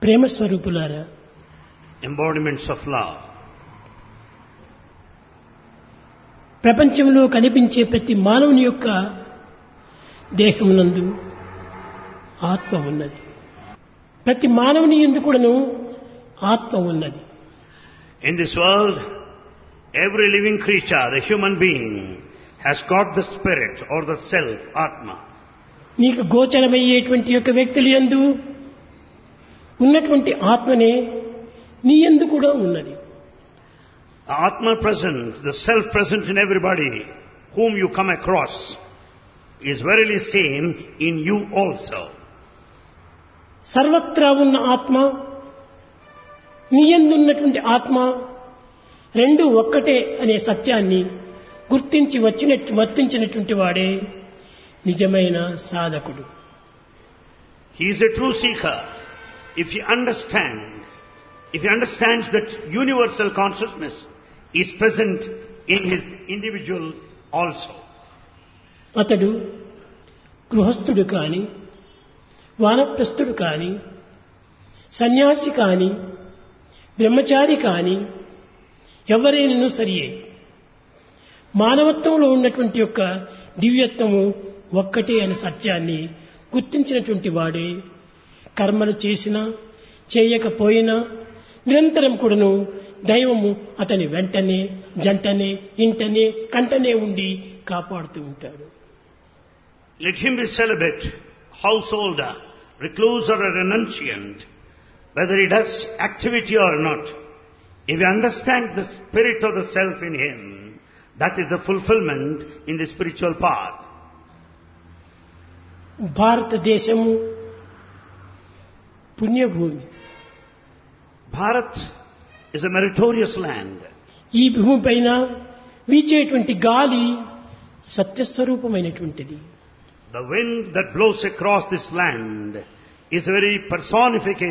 ప్రేమ స్వరూపులారా embodiments of love. ప్రపంచంలో కనిపించే ప్రతి మానవుని యొక్క దేహమునందు ఆత్మ ఉన్నది ప్రతి మానవుని ఎందు కూడాను ఆత్మ ఉన్నది In this world, every living creature, the human being, has got the spirit or the self, Atma. నీకు గోచరమయ్యేటువంటి యొక్క వ్యక్తులు ఎందు ఉన్నటువంటి ఆత్మనే నీ ఎందు కూడా ఉన్నది The Atma present, the self present in everybody whom you come across, is verily same in you also. సర్వత్రా ఉన్న ఆత్మ నీ ఎందున్నటువంటి ఆత్మ రెండు ఒక్కటే అనే సత్యాన్ని గుర్తించి వచ్చినట్టు వర్తించినటువంటి వాడే నిజమైన సాధకుడు He is a true seeker. If he understand, if he understands that universal consciousness is present in his individual also. అతడు గృహస్థుడు కాని వానప్రస్థుడు కాని సన్యాసి కాని బ్రహ్మచారి కాని ఎవరైనను సరియే మానవత్వంలో ఉన్నటువంటి యొక్క దివ్యత్వము ఒక్కటే అనే సత్యాన్ని గుర్తించినటువంటి వాడే కర్మలు చేసినా చేయకపోయినా నిరంతరం కూడాను దైవము అతని వెంటనే జంటనే ఇంటనే కంటనే ఉండి కాపాడుతూ ఉంటాడు Let him be celibate, householder, recluse or a renunciant, whether he does activity or not. If he understands the spirit of the self in him, that is the fulfillment in the spiritual path. భారతదేశము పుణ్యభూమి Bharat is a meritorious land. ఈ భూమి పైన వీచేటువంటి గాలి సత్యస్వరూపమైనటువంటిది The wind that blows across this land is a very personification